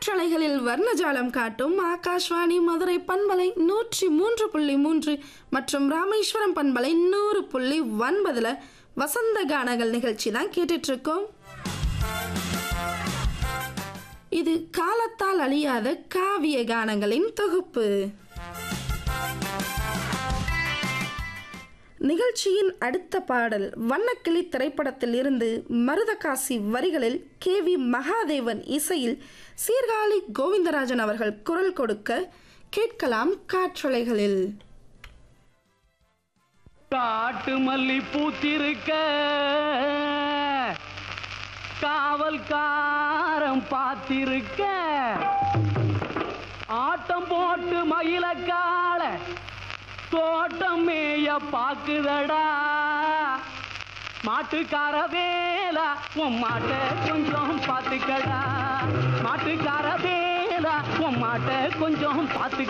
காற்றலைகளில் வர்ணஜாலம் காட்டும் ஆகாஷ்வாணி மதுரை பண்பலை நூற்றி மூன்று புள்ளி மூன்று மற்றும் ராமேஸ்வரம் பண்பலை நூறு புள்ளி ஒன்பதுல வசந்த கானங்கள் நிகழ்ச்சி தான் கேட்டுட்டு இருக்கோம் இது காலத்தால் அழியாத காவிய கானங்களின் தொகுப்பு நிகழ்ச்சியின் அடுத்த பாடல் வண்ணக்கிளி திரைப்படத்தில் இருந்து மருதகாசி வரிகளில் கே வி மகாதேவன் இசையில் சீர்காழி கோவிந்தராஜன் அவர்கள் குரல் கொடுக்க கேட்கலாம் காற்றலைகளில் காட்டு மல்லி பூத்திருக்க காவல்காரம் பார்த்திருக்க ஆட்டம் போட்டு மயில கால தோட்டம் மேய பாக்குதடா மாட்டுக்கார வேலா உன் மாட்டை கொஞ்சம் பார்த்துக்கடா மாட்டுக்கார வேலா உன் மாட்டை கொஞ்சம் பார்த்துக்க